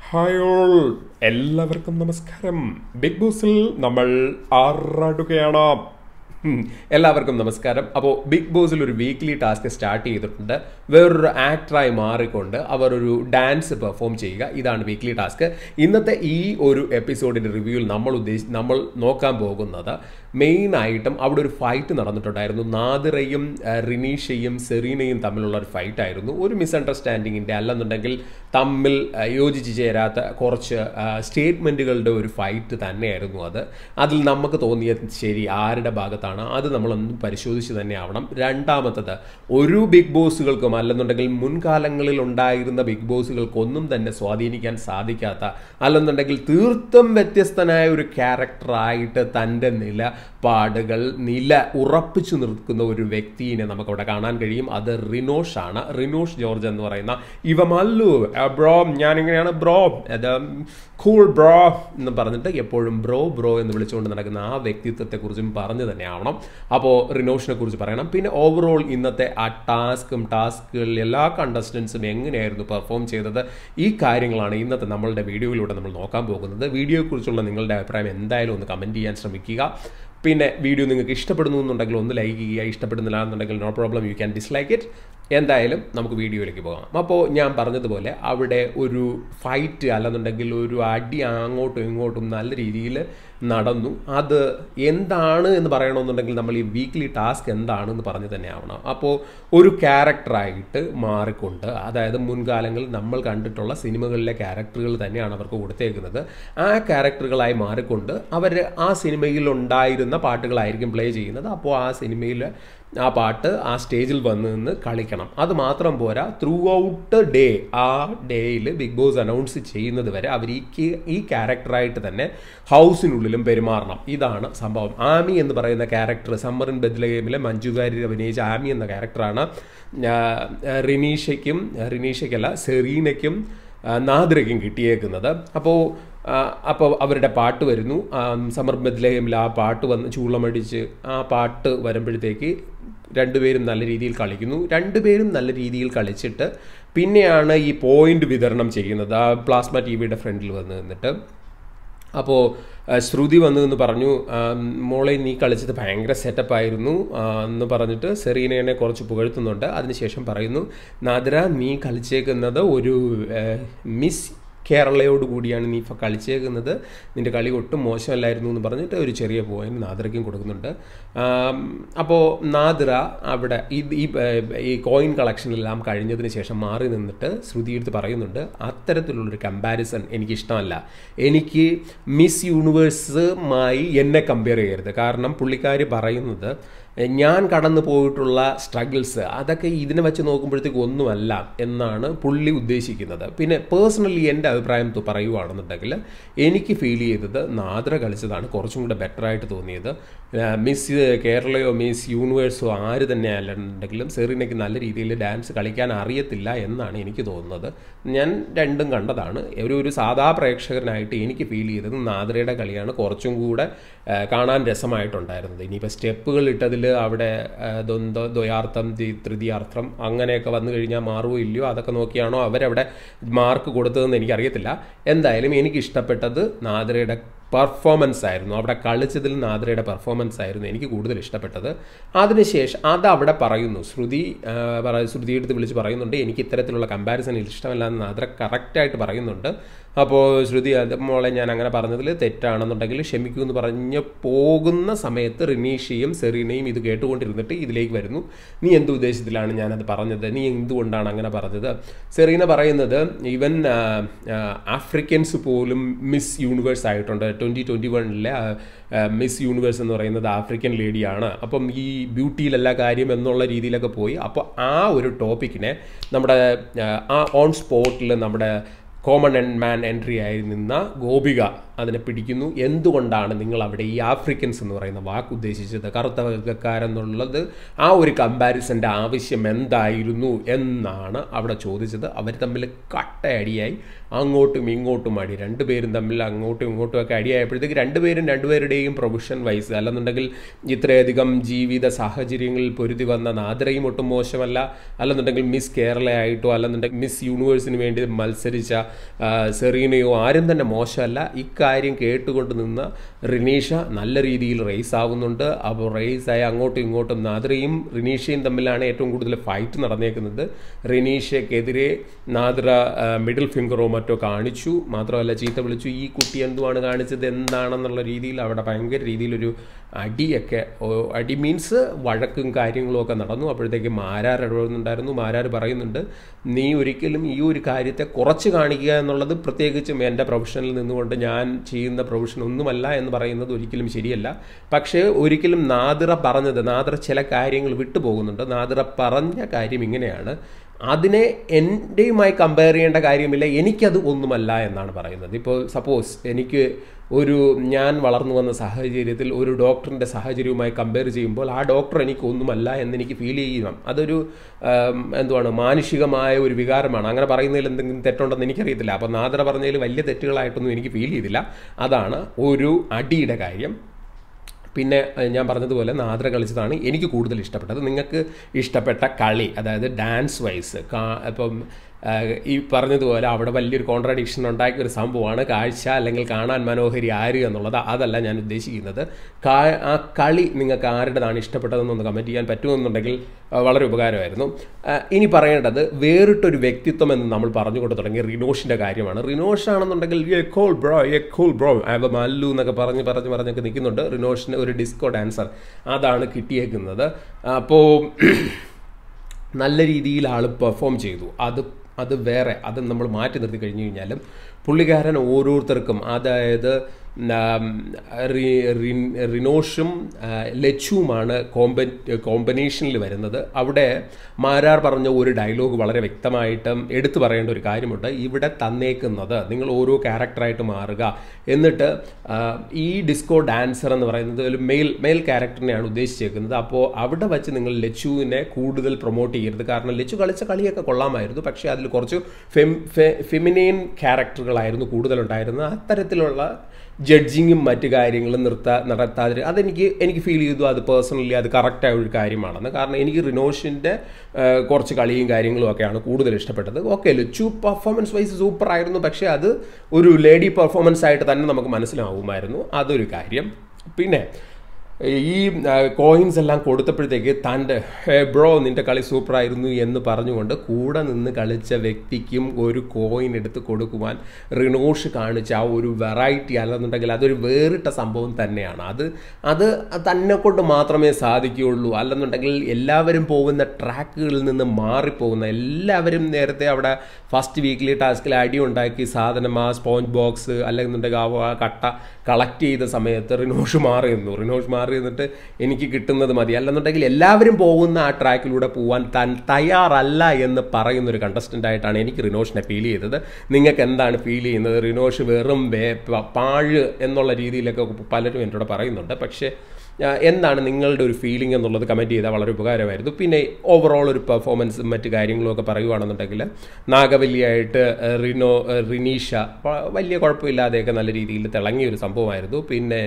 Hi all എല്ലാവർക്കും നമസ്കാരം big ബോസിൽ നമ്മൾ ആറാടുകയാണ് ഉം. എല്ലാവർക്കും നമസ്കാരം അപ്പോൾ ബിഗ് ബോസിൽ ഒരു വീക്ക്ലി ടാസ്ക് സ്റ്റാർട്ട് ചെയ്തിട്ടുണ്ട് വേറൊരു ആക്ടറായി മാറിക്കൊണ്ട് അവർ ഒരു ഡാൻസ് പെർഫോം ചെയ്യുക ഇതാണ് വീക്ക്ലി ടാസ്ക് ഇന്നത്തെ ഈ ഒരു എപ്പിസോഡിൻ്റെ റിവ്യൂവിൽ നമ്മൾ ഉദ്ദേശി നമ്മൾ നോക്കാൻ പോകുന്നത് മെയിനായിട്ടും അവിടെ ഒരു ഫൈറ്റ് നടന്നിട്ടുണ്ടായിരുന്നു നാദിറയും ആ, റിനീഷയും സെറീനയും തമ്മിലുള്ള ഒരു ഫൈറ്റ് ആയിരുന്നു ഒരു മിസ്അണ്ടർസ്റ്റാൻഡിങ്ങിൻ്റെ അല്ലെന്നുണ്ടെങ്കിൽ തമ്മിൽ ആ, യോജിച്ച് ചേരാത്ത കുറച്ച് സ്റ്റേറ്റ്മെൻറ്റുകളുടെ ഒരു ഫൈറ്റ് തന്നെയായിരുന്നു അത് അതിൽ നമുക്ക് തോന്നിയത് ശരി ആരുടെ ഭാഗത്താണ് അത് നമ്മളൊന്ന് പരിശോധിച്ച് തന്നെ ആവണം രണ്ടാമത്തത് ഒരു ബിഗ് ബോസുകൾക്കും അല്ലെന്നുണ്ടെങ്കിൽ മുൻകാലങ്ങളിൽ ഉണ്ടായിരുന്ന ബിഗ് ബോസുകൾക്കൊന്നും തന്നെ സ്വാധീനിക്കാൻ സാധിക്കാത്ത അല്ലെന്നുണ്ടെങ്കിൽ തീർത്തും വ്യത്യസ്തനായ ഒരു ക്യാരക്ടറായിട്ട് തൻ്റെ നിലപാടുകൾ നില ഉറപ്പിച്ചു നിർത്തുന്ന ഒരു വ്യക്തിയെ നമുക്കവിടെ കാണാൻ കഴിയും അത് റിനോഷ് ആണ് റിനോഷ് ജോർജ് എന്ന് പറയുന്ന ഇവ മല്ലു ബ്രോ ഞാനിങ്ങനെയാണ് ബ്രോ അത് കൂൾ ബ്രോ എന്ന് പറഞ്ഞിട്ട് എപ്പോഴും ബ്രോ ബ്രോ എന്ന് വിളിച്ചുകൊണ്ട് നടക്കുന്ന ആ വ്യക്തിത്വത്തെക്കുറിച്ചും പറഞ്ഞു തന്നെ ആവണം അപ്പോൾ റിനോഷിനെ കുറിച്ച് പറയണം പിന്നെ ഓവറോൾ ഇന്നത്തെ ആ ടാസ്കും ടാസ്കുകളിൽ എല്ലാ കണ്ടസ്റ്റൻസും എങ്ങനെയായിരുന്നു പെർഫോം ചെയ്തത് ഈ കാര്യങ്ങളാണ് ഇന്നത്തെ നമ്മളുടെ വീഡിയോയിലൂടെ നമ്മൾ നോക്കാൻ പോകുന്നത് വീഡിയോയെക്കുറിച്ചുള്ള നിങ്ങളുടെ അഭിപ്രായം എന്തായാലും ഒന്ന് കമൻറ്റ് ചെയ്യാൻ ശ്രമിക്കുക പിന്നെ വീഡിയോ നിങ്ങൾക്ക് ഇഷ്ടപ്പെടുന്നു എന്നുണ്ടെങ്കിൽ ഒന്ന് ലൈക്ക് ചെയ്യുക ഇഷ്ടപ്പെടുന്നില്ല എന്നുണ്ടെങ്കിൽ no problem you can dislike it എന്തായാലും നമുക്ക് വീഡിയോയിലേക്ക് പോകാം അപ്പോൾ ഞാൻ പറഞ്ഞതുപോലെ അവിടെ ഒരു ഫൈറ്റ് അല്ലെന്നുണ്ടെങ്കിൽ ഒരു അടി അങ്ങോട്ടും ഇങ്ങോട്ടും നല്ല രീതിയിൽ നടന്നു അത് എന്താണ് എന്ന് പറയണമെന്നുണ്ടെങ്കിൽ നമ്മൾ ഈ വീക്ക്ലി ടാസ്ക് എന്താണെന്ന് പറഞ്ഞു തന്നെ ആവണം അപ്പോൾ ഒരു ക്യാരക്ടറായിട്ട് മാറിക്കൊണ്ട് അതായത് മുൻകാലങ്ങളിൽ നമ്മൾ കണ്ടിട്ടുള്ള സിനിമകളിലെ ക്യാരക്ടറുകൾ തന്നെയാണ് അവർക്ക് കൊടുത്തേക്കുന്നത് ആ ക്യാരക്ടറുകളായി മാറിക്കൊണ്ട് അവർ ആ സിനിമയിൽ ഉണ്ടായിരുന്ന പാട്ടുകളായിരിക്കും പ്ലേ ചെയ്യുന്നത് അപ്പോൾ ആ സിനിമയിൽ ആ പാട്ട് ആ സ്റ്റേജിൽ വന്ന് നിന്ന് കളിക്കണം അത് മാത്രം പോരാ ത്രൂ ഔട്ട് ഡേ ആ ഡേയിൽ ബിഗ് ബോസ് അനൗൺസ് ചെയ്യുന്നത് വരെ അവർ ഈ കി- ഈ ക്യാരക്ടറായിട്ട് തന്നെ ഹൗസിനുള്ളിലും പെരുമാറണം ഇതാണ് സംഭവം ആമി എന്ന് പറയുന്ന ക്യാരക്ടർ സമ്മറിൻ ബദ്ലഗേമിലെ മഞ്ജു വാര്യർ അഭിനയിച്ച ആമി എന്ന ക്യാരക്ടറാണ് ആ, റിനീഷയ്ക്കും റിനീഷയ്ക്കല്ല സെറീനയ്ക്കും ആ, നാദിറയ്ക്കും കിട്ടിയേക്കുന്നത് അപ്പോൾ അപ്പോൾ അവരുടെ പാട്ട് വരുന്നു ആ, സമർ ബദ്ലഹേമിൽ ആ പാട്ട് വന്ന് ചൂളമടിച്ച് ആ പാട്ട് വരുമ്പോഴത്തേക്ക് രണ്ടുപേരും നല്ല രീതിയിൽ കളിക്കുന്നു രണ്ടുപേരും നല്ല രീതിയിൽ കളിച്ചിട്ട് പിന്നെയാണ് ഈ പോയിന്റ് വിതരണം ചെയ്യുന്നത് ആ പ്ലാസ്മ ടി വിയുടെ ഫ്രണ്ടിൽ വന്ന് നിന്നിട്ട് അപ്പോൾ ശ്രുതി വന്നു എന്ന് പറഞ്ഞു ആ, മോളെ നീ കളിച്ചത് ഭയങ്കര സെറ്റപ്പ് ആയിരുന്നു ആ, എന്ന് പറഞ്ഞിട്ട് സെറീനയെ കുറച്ച് പുകഴ്ത്തുന്നുണ്ട് അതിനുശേഷം പറയുന്നു നാദ്ര നീ കളിച്ചേക്കുന്നത് ഒരു ആ, മിസ് കേരളയോട് കൂടിയാണ് നീ ഇപ്പോൾ കളിച്ചേക്കുന്നത് നിൻ്റെ കളി ഒട്ടും മോശമല്ലായിരുന്നു എന്ന് പറഞ്ഞിട്ട് ഒരു ചെറിയ പോയിന്റ് നാദിറയ്ക്കും കൊടുക്കുന്നുണ്ട് അപ്പോൾ നാദിറ അവിടെ ഈ ഈ ഈ കോയിൻ കളക്ഷനെല്ലാം കഴിഞ്ഞതിന് ശേഷം മാറി നിന്നിട്ട് ശ്രുതി എടുത്ത് പറയുന്നുണ്ട് അത്തരത്തിലുള്ളൊരു കമ്പാരിസൺ എനിക്കിഷ്ടമല്ല എനിക്ക് മിസ് യൂണിവേഴ്സുമായി എന്നെ കമ്പയർ ചെയ്യരുത് കാരണം പുള്ളിക്കാരി പറയുന്നത് ഞാൻ കടന്നു പോയിട്ടുള്ള സ്ട്രഗിൾസ് അതൊക്കെ ഇതിനെ വെച്ച് നോക്കുമ്പോഴത്തേക്ക് ഒന്നുമല്ല എന്നാണ് പുള്ളി ഉദ്ദേശിക്കുന്നത് പിന്നെ പേഴ്സണലി എൻ്റെ അഭിപ്രായം തു- പറയുവാണെന്നുണ്ടെങ്കിൽ എനിക്ക് ഫീൽ ചെയ്തത് നാദ്ര കളിച്ചതാണ് കുറച്ചും കൂടെ ബെറ്റർ ആയിട്ട് തോന്നിയത് ആ, മിസ് കേരളയോ മിസ് യൂണിവേഴ്സോ ആര് തന്നെ അല്ലെന്നുണ്ടെങ്കിലും സെറീനയ്ക്ക് നല്ല രീതിയിൽ ഡാൻസ് കളിക്കാൻ അറിയത്തില്ല എന്നാണ് എനിക്ക് തോന്നുന്നത് ഞാൻ രണ്ടും കണ്ടതാണ് ഒരു ഒരു സാധാ പ്രേക്ഷകനായിട്ട് എനിക്ക് ഫീൽ ചെയ്തത് നാദ്രയുടെ കളിയാണ് കുറച്ചും കൂടെ ആ, കാണാൻ രസമായിട്ടുണ്ടായിരുന്നത് ഇനിയിപ്പോൾ സ്റ്റെപ്പുകൾ ഇട്ടതിൽ അവിടെ ആ, ദ്വന്ദ്വ ദ്വയാർത്ഥം തി- തൃതീയാർത്ഥം അങ്ങനെയൊക്കെ വന്നു കഴിഞ്ഞാൽ മാറുമോ ഇല്ലയോ അതൊക്കെ നോക്കിയാണോ അവരവിടെ മാർക്ക് കൊടുത്തതെന്ന് എനിക്കറിയത്തില്ല എന്തായാലും എനിക്ക് ഇഷ്ടപ്പെട്ടത് നാദ്രയുടെ പെർഫോമൻസ് ആയിരുന്നു അവിടെ കളിച്ചതിൽ നാദ്രയുടെ പെർഫോമൻസ് ആയിരുന്നു എനിക്ക് കൂടുതൽ ഇഷ്ടപ്പെട്ടത് അതിനുശേഷം അത് അവിടെ പറയുന്നു ശ്രുതി ആ, പറ- ശ്രുതി എടുത്ത് വിളിച്ച് പറയുന്നുണ്ട് എനിക്ക് ഇത്തരത്തിലുള്ള കമ്പാരിസൺ ഇഷ്ടമല്ല എന്ന് നാദ്ര കറക്റ്റായിട്ട് പറയുന്നുണ്ട് അപ്പോൾ ശ്രുതി അത് മോളെ ഞാൻ അങ്ങനെ പറഞ്ഞതിൽ തെറ്റാണെന്നുണ്ടെങ്കിൽ ക്ഷമിക്കൂ എന്ന് പറഞ്ഞ് പോകുന്ന സമയത്ത് റിനീഷയും സെറീനയും ഇത് കേട്ടുകൊണ്ടിരുന്നിട്ട് ഇതിലേക്ക് വരുന്നു നീ എന്ത് ഉദ്ദേശത്തിലാണ് ഞാനത് പറഞ്ഞത് നീ എന്തുകൊണ്ടാണ് അങ്ങനെ പറഞ്ഞത് സെറീന പറയുന്നത് ഈവൻ ആഫ്രിക്കൻസ് പോലും മിസ് യൂണിവേഴ്സ് ആയിട്ടുണ്ട് ട്വൻറ്റി ട്വൻറ്റി വണ്ണിലെ മിസ് യൂണിവേഴ്സ് എന്ന് പറയുന്നത് ആഫ്രിക്കൻ ലേഡിയാണ് അപ്പം ഈ ബ്യൂട്ടിയിലല്ല കാര്യം എന്നുള്ള രീതിയിലൊക്കെ പോയി അപ്പോൾ ആ ഒരു ടോപ്പിക്കിനെ നമ്മുടെ ആ, ആ ഓൺ സ്പോട്ടിൽ നമ്മുടെ കോമൺ മാൻ എൻട്രി ആയി നിന്ന ഗോപിക അതിനെ പിടിക്കുന്നു എന്തുകൊണ്ടാണ് നിങ്ങൾ അവിടെ ഈ ആഫ്രിക്കൻസ് എന്ന് പറയുന്ന വാക്ക് ഉദ്ദേശിച്ചത് കറുത്ത വർഗ്ഗക്കാരെന്നുള്ളത് ആ ഒരു കമ്പാരിസൻ്റെ ആവശ്യം എന്തായിരുന്നു എന്നാണ് അവിടെ ചോദിച്ചത് അവർ തമ്മിൽ കട്ടയടിയായി അങ്ങോട്ടും ഇങ്ങോട്ടും അടി രണ്ടുപേരും തമ്മിൽ അങ്ങോട്ടും ഇങ്ങോട്ടും ഒക്കെ അടിയായപ്പോഴത്തേക്ക് രണ്ടുപേരും രണ്ടുപേരുടെയും പ്രൊഫഷൻ വൈസ് അല്ലെന്നുണ്ടെങ്കിൽ ഇത്രയധികം ജീവിത സാഹചര്യങ്ങളിൽ പൊരുതി വന്ന നാദ്രയും ഒട്ടും മോശമല്ല അല്ലെന്നുണ്ടെങ്കിൽ മിസ് കേരളയായിട്ടോ അല്ലെന്നുണ്ടെങ്കിൽ മിസ് യൂണിവേഴ്സിന് വേണ്ടി മത്സരിച്ച ആ, സെറീനയോ ആരും തന്നെ മോശമല്ല ഇക്കാര്യം കേട്ടുകൊണ്ട് നിന്ന റിനീഷ നല്ല രീതിയിൽ റേസ് ആവുന്നുണ്ട് അപ്പോൾ റേസായി അങ്ങോട്ടും ഇങ്ങോട്ടും നാദ്രയും റിനീഷയും തമ്മിലാണ് ഏറ്റവും കൂടുതൽ ഫൈറ്റ് നടന്നേക്കുന്നത് റിനീഷയ്ക്കെതിരെ നാദ്ര ആ, മിഡിൽ ഫിംഗറോ മറ്റോ കാണിച്ചു മാത്രമല്ല ചീത്ത വിളിച്ചു ഈ കുട്ടി എന്തുവാണ് കാണിച്ചത് എന്താണെന്നുള്ള രീതിയിൽ അവിടെ ഭയങ്കര രീതിയിലൊരു അടിയൊക്കെ ഓ, അടി മീൻസ് വഴക്കും കാര്യങ്ങളും ഒക്കെ നടന്നു അപ്പോഴത്തേക്ക് മാരാർ ഇടപെടുന്നുണ്ടായിരുന്നു മാരാർ പറയുന്നുണ്ട് നീ ഒരിക്കലും ഈ ഒരു കാര്യത്തെ കുറച്ച് കാണിക്കുക എന്നുള്ളത് പ്രത്യേകിച്ചും എൻ്റെ പ്രൊഫഷനിൽ നിന്നുകൊണ്ട് ഞാൻ ചെയ്യുന്ന പ്രൊഫഷൻ ഒന്നുമല്ല എന്ന് പറയുന്നത് ഒരിക്കലും ശരിയല്ല പക്ഷേ ഒരിക്കലും നാദിറ പറഞ്ഞത് നാദിറ ചില കാര്യങ്ങൾ വിട്ടുപോകുന്നുണ്ട് നാദിറ പറഞ്ഞ കാര്യം ഇങ്ങനെയാണ് അതിനെ എൻ്റെയുമായി കമ്പയർ ചെയ്യേണ്ട കാര്യമില്ല എനിക്കത് ഒന്നുമല്ല എന്നാണ് പറയുന്നത് ഇപ്പോൾ സപ്പോസ് എനിക്ക് ഒരു ഞാൻ വളർന്നു വന്ന സാഹചര്യത്തിൽ ഒരു ഡോക്ടറിൻ്റെ സാഹചര്യവുമായി കമ്പയർ ചെയ്യുമ്പോൾ ആ ഡോക്ടർ എനിക്ക് ഒന്നുമല്ല എന്നെനിക്ക് ഫീൽ ചെയ്യണം അതൊരു ആം, എന്തുവാണ് മാനുഷികമായ ഒരു വികാരമാണ് അങ്ങനെ പറയുന്നതിൽ എന്തെങ്കിലും തെറ്റുണ്ടെന്ന് എനിക്കറിയത്തില്ല അപ്പോൾ നാദര പറഞ്ഞതിൽ വലിയ തെറ്റുകളായിട്ടൊന്നും എനിക്ക് ഫീൽ ചെയ്തില്ല അതാണ് ഒരു അടിയുടെ കാര്യം പിന്നെ അഹ് ഞാൻ പറഞ്ഞതുപോലെ നാദ്ര കളിച്ചതാണ് എനിക്ക് കൂടുതൽ ഇഷ്ടപ്പെട്ടത് നിങ്ങൾക്ക് ഇഷ്ടപ്പെട്ട കളി അതായത് ഡാൻസ് വൈസ് കാ ഇപ്പം ആഹ് ഈ പറഞ്ഞതുപോലെ അവിടെ വലിയൊരു കോൺട്രഡിക്ഷൻ ഉണ്ടാക്കിയ ഒരു സംഭവമാണ് കാഴ്ച അല്ലെങ്കിൽ കാണാൻ മനോഹരി ആര് എന്നുള്ളത് അതല്ല ഞാൻ ഉദ്ദേശിക്കുന്നത് കാ ആ കളി നിങ്ങൾക്ക് ആരുടേതാണ് ഇഷ്ടപ്പെട്ടതെന്നൊന്ന് കമൻറ്റ് ചെയ്യാൻ പറ്റുമെന്നുണ്ടെങ്കിൽ ആഹ് വളരെ ഉപകാരമായിരുന്നു ആഹ് ഇനി പറയേണ്ടത് വേറിട്ടൊരു വ്യക്തിത്വം എന്ന് നമ്മൾ പറഞ്ഞുകൊണ്ട് തുടങ്ങി റിനോഷിൻ്റെ കാര്യമാണ് റിനോഷ് ആണെന്നുണ്ടെങ്കിൽ a cool bro a cool bro ആവ മല്ലു എന്നൊക്കെ പറഞ്ഞ് പറഞ്ഞ് പറഞ്ഞൊക്കെ നിൽക്കുന്നുണ്ട് റിനോഷിന് ഒരു ഡിസ്കോ ഡാൻസർ അതാണ് കിട്ടിയേക്കുന്നത് അപ്പോൾ നല്ല രീതിയിൽ ആൾ പെർഫോം ചെയ്തു അത് അത് വേറെ അത് നമ്മൾ മാറ്റി നിർത്തി കഴിഞ്ഞു കഴിഞ്ഞാലും പുള്ളിക്കാരൻ ഓരോരുത്തർക്കും അതായത് ഉം, റി- റിൻ- റിനോഷും ആ, ലച്ചുവുമാണ് കോമ്പ കോമ്പിനേഷനിൽ വരുന്നത് അവിടെ മാരാർ പറഞ്ഞ ഒരു ഡയലോഗ് വളരെ വ്യക്തമായിട്ടും എടുത്തു പറയേണ്ട ഒരു കാര്യമുണ്ട് ഇവിടെ തന്നേക്കുന്നത് നിങ്ങൾ ഓരോ ക്യാരക്ടറായിട്ട് മാറുക എന്നിട്ട് ആ, ഈ ഡിസ്കോ ഡാൻസർ എന്ന് പറയുന്നത് ഒരു മെയിൽ മെയിൽ ക്യാരക്ടറിനെയാണ് ഉദ്ദേശിച്ചേക്കുന്നത് അപ്പോൾ അവിടെ വെച്ച് നിങ്ങൾ ലച്ചുവിനെ കൂടുതൽ പ്രൊമോട്ട് ചെയ്യരുത് കാരണം ലച്ചു കളിച്ച കളിയൊക്കെ കൊള്ളാമായിരുന്നു പക്ഷേ അതിൽ കുറച്ച് ഫെം ഫെമിനെയിൻ ക്യാരക്ടറുകളായിരുന്നു കൂടുതലുണ്ടായിരുന്നത് അത്തരത്തിലുള്ള ജഡ്ജിങ്ങും മറ്റു കാര്യങ്ങളും നിർത്താ നടത്താതെ അതെനിക്ക് എനിക്ക് ഫീൽ ചെയ്തു അത് പേഴ്സണലി അത് കറക്റ്റായ ഒരു കാര്യമാണെന്ന് കാരണം എനിക്ക് റിനോഷിൻ്റെ കുറച്ച് കളിയും കാര്യങ്ങളും ഒക്കെയാണ് കൂടുതൽ ഇഷ്ടപ്പെട്ടത് okay Lachu performance wise super ആയിരുന്നു പക്ഷേ അത് ഒരു ലേഡി പെർഫോമൻസ് ആയിട്ട് തന്നെ നമുക്ക് മനസ്സിലാവുമായിരുന്നു അതൊരു കാര്യം പിന്നെ ഈ കോയിൻസ് എല്ലാം കൊടുത്തപ്പോഴത്തേക്ക് തൻ്റെ ബ്രോ നിന്റെ കളി സൂപ്പറായിരുന്നു എന്ന് പറഞ്ഞുകൊണ്ട് കൂടെ നിന്ന് കളിച്ച വ്യക്തിക്കും ഒരു കോയിൻ എടുത്ത് കൊടുക്കുവാൻ റിനോഷ് കാണിച്ച ആ ഒരു വെറൈറ്റി അല്ലെന്നുണ്ടെങ്കിൽ അതൊരു വേറിട്ട സംഭവം തന്നെയാണ് അത് അത് തന്നെ കൊണ്ട് മാത്രമേ സാധിക്കുകയുള്ളൂ അല്ലെന്നുണ്ടെങ്കിൽ എല്ലാവരും പോകുന്ന ട്രാക്കുകളിൽ നിന്ന് മാറിപ്പോകുന്ന എല്ലാവരും നേരത്തെ അവിടെ ഫസ്റ്റ് വീക്കിലി ടാസ്കിൽ അടി ഉണ്ടാക്കി സാധനം ആ സ്പോഞ്ച് ബോക്സ് അല്ലെന്നുണ്ടെങ്കിൽ ആ കട്ട കളക്ട് ചെയ്ത സമയത്ത് റിനോഷ് മാറി നിന്നു റിനോഷ് മാറി നിന്നിട്ട് എനിക്ക് കിട്ടുന്നത് മതി അല്ലെന്നുണ്ടെങ്കിൽ എല്ലാവരും പോകുന്ന ആ ട്രാക്കിലൂടെ പോകാൻ താൻ തയ്യാറല്ല എന്ന് പറയുന്ന ഒരു കണ്ടസ്റ്റൻ്റ് ആയിട്ടാണ് എനിക്ക് റിനോഷിനെ ഫീൽ ചെയ്തത് നിങ്ങൾക്ക് എന്താണ് ഫീൽ ചെയ്യുന്നത് റിനോഷ് വെറും വേ- പ- പാഴ് എന്നുള്ള രീതിയിലൊക്കെ പലരും എന്നോട് പറയുന്നുണ്ട് പക്ഷേ ആ, എന്താണ് നിങ്ങളുടെ ഒരു ഫീലിംഗ് എന്നുള്ളത് കമൻറ്റ് ചെയ്താൽ വളരെ ഉപകാരമായിരുന്നു പിന്നെ ഓവറോൾ ഒരു പെർഫോമൻസും മറ്റു കാര്യങ്ങളും ഒക്കെ പറയുവാണെന്നുണ്ടെങ്കിൽ നാഗവല്ലിയായിട്ട് ആ, റിനോ ആ, റിനീഷ വ- വലിയ കുഴപ്പമില്ലാതെയൊക്കെ നല്ല രീതിയിൽ തിളങ്ങിയ ഒരു സംഭവമായിരുന്നു പിന്നെ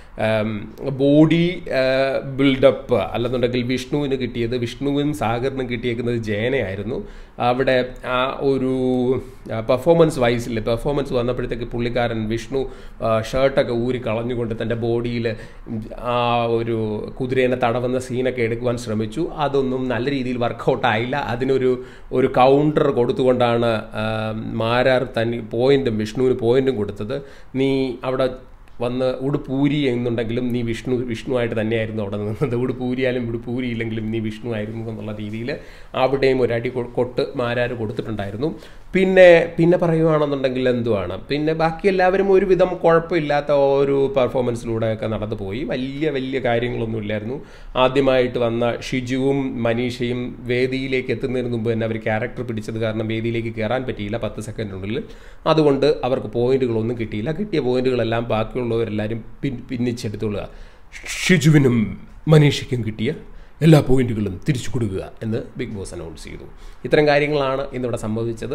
ബോഡി ബിൽഡപ്പ് അല്ലെന്നുണ്ടെങ്കിൽ വിഷ്ണുവിന് കിട്ടിയത് വിഷ്ണുവിനും സാഗറിനും കിട്ടിയേക്കുന്നത് ജയനയായിരുന്നു അവിടെ ആ ഒരു പെർഫോമൻസ് വൈസിൽ പെർഫോമൻസ് വന്നപ്പോഴത്തേക്ക് പുള്ളിക്കാരൻ വിഷ്ണു ഷർട്ടൊക്കെ ഊരി കളഞ്ഞുകൊണ്ട് തൻ്റെ ബോഡിയിൽ ആ ഒരു കുതിരേനെ തടവുന്ന സീനൊക്കെ എടുക്കുവാൻ ശ്രമിച്ചു അതൊന്നും നല്ല രീതിയിൽ വർക്കൗട്ട് ആയില്ല അതിനൊരു ഒരു കൗണ്ടർ കൊടുത്തുകൊണ്ടാണ് ആ, മാരാർ തന്നെ പോയിന്റും വിഷ്ണുവിന് പോയിന്റും കൊടുത്തത് നീ അവിടെ വന്ന് ഉടുപ്പൂരി എന്നുണ്ടെങ്കിലും നീ വിഷ്ണു വിഷ്ണുവായിട്ട് തന്നെയായിരുന്നു അവിടെ നിന്നത് ഉടുപ്പൂരിയാലും ഉടുപ്പൂരിയില്ലെങ്കിലും നീ വിഷ്ണു ആയിരുന്നു എന്നുള്ള രീതിയിൽ അവിടെയും ഒരടി കൊ- കൊട്ട് മാരാര് കൊടുത്തിട്ടുണ്ടായിരുന്നു പിന്നെ പിന്നെ പറയുവാണെന്നുണ്ടെങ്കിൽ എന്തുവാണ് പിന്നെ ബാക്കി എല്ലാവരും ഒരുവിധം കുഴപ്പമില്ലാത്ത ഒരു പെർഫോമൻസിലൂടെ ഒക്കെ നടന്നു പോയി വലിയ വലിയ കാര്യങ്ങളൊന്നും ഇല്ലായിരുന്നു ആദ്യമായിട്ട് വന്ന ഷിജുവും മനീഷയും വേദിയിലേക്ക് എത്തുന്നതിന് മുമ്പ് തന്നെ അവർ ക്യാരക്ടർ പിടിച്ചത് കാരണം വേദിയിലേക്ക് കയറാൻ പറ്റിയില്ല പത്ത് സെക്കൻഡിനുള്ളിൽ അതുകൊണ്ട് അവർക്ക് പോയിന്റുകളൊന്നും കിട്ടിയില്ല കിട്ടിയ പോയിന്റുകളെല്ലാം ബാക്കിയുള്ളവരെല്ലാവരും പിൻ പിന്നിച്ചെടുത്തുകൊള്ളുക ഷിജുവിനും മനീഷയ്ക്കും കിട്ടിയ എല്ലാ പോയിന്റുകളും തിരിച്ചു കൊടുക്കുക എന്ന് ബിഗ് ബോസ് അനൗൺസ് ചെയ്തു ഇത്തരം കാര്യങ്ങളാണ് ഇന്നിവിടെ സംഭവിച്ചത്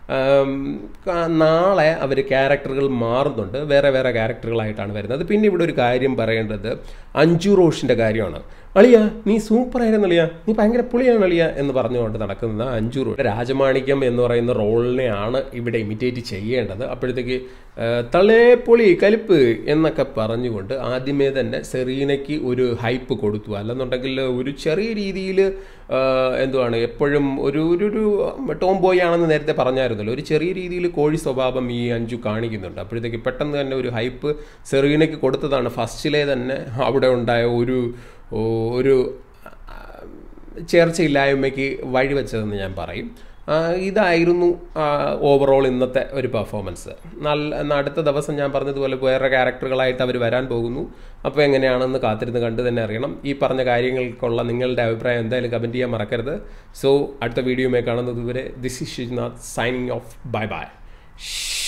ആം, ക- നാളെ അവർ ക്യാരക്ടറുകൾ മാറുന്നുണ്ട് വേറെ വേറെ ക്യാരക്ടറുകളായിട്ടാണ് വരുന്നത് പിന്നെ ഇവിടെ ഒരു കാര്യം പറയേണ്ടത് അഞ്ജു റോഷിൻ്റെ കാര്യമാണ് അളിയ നീ സൂപ്പറായിരുന്നു അളിയ നീ ഭയങ്കര പുളിയാണ് അളിയ എന്ന് പറഞ്ഞുകൊണ്ട് നടക്കുന്ന അഞ്ജു റോഡ് രാജമാണിക്യം എന്ന് പറയുന്ന റോളിനെയാണ് ഇവിടെ ഇമിറ്റേറ്റ് ചെയ്യേണ്ടത് അപ്പോഴത്തേക്ക് ആ, തളേ പൊളി കലിപ്പ് എന്നൊക്കെ പറഞ്ഞുകൊണ്ട് ആദ്യമേ തന്നെ സെറീനയ്ക്ക് ഒരു ഹൈപ്പ് കൊടുത്തു അല്ലെന്നുണ്ടെങ്കിൽ ഒരു ചെറിയ രീതിയിൽ എന്തുവാണ് എപ്പോഴും ഒരു ഒരു ഒരു ടോം ബോയ് ആണെന്ന് നേരത്തെ പറഞ്ഞായിരുന്നല്ലോ ഒരു ചെറിയ രീതിയിൽ കോഴി സ്വഭാവം ഈ അഞ്ചു കാണിക്കുന്നുണ്ട് അപ്പോഴത്തേക്ക് പെട്ടെന്ന് തന്നെ ഒരു ഹൈപ്പ് സെറീനയ്ക്ക് കൊടുത്തതാണ് ഫസ്റ്റിലെ തന്നെ അവിടെ ഉണ്ടായ ഒരു ഓ- ഒരു ചേർച്ചയില്ലായ്മയ്ക്ക് വഴിവെച്ചതെന്ന് ഞാൻ പറയും ആ, ഇതായിരുന്നു ഓവറോൾ ഇന്നത്തെ ഒരു പെർഫോമൻസ് നല്ല എന്നാൽ അടുത്ത ദിവസം ഞാൻ പറഞ്ഞതുപോലെ വേറെ ക്യാരക്ടറുകളായിട്ട് അവർ വരാൻ പോകുന്നു അപ്പോൾ എങ്ങനെയാണെന്ന് കാത്തിരുന്ന് കണ്ട് തന്നെ അറിയണം ഈ പറഞ്ഞ കാര്യങ്ങൾക്കുള്ള നിങ്ങളുടെ അഭിപ്രായം എന്തായാലും കമൻറ്റ് ചെയ്യാൻ മറക്കരുത് സോ അടുത്ത വീഡിയോയുമായി കാണുന്നത് വരെ this is Shijnath signing off bye by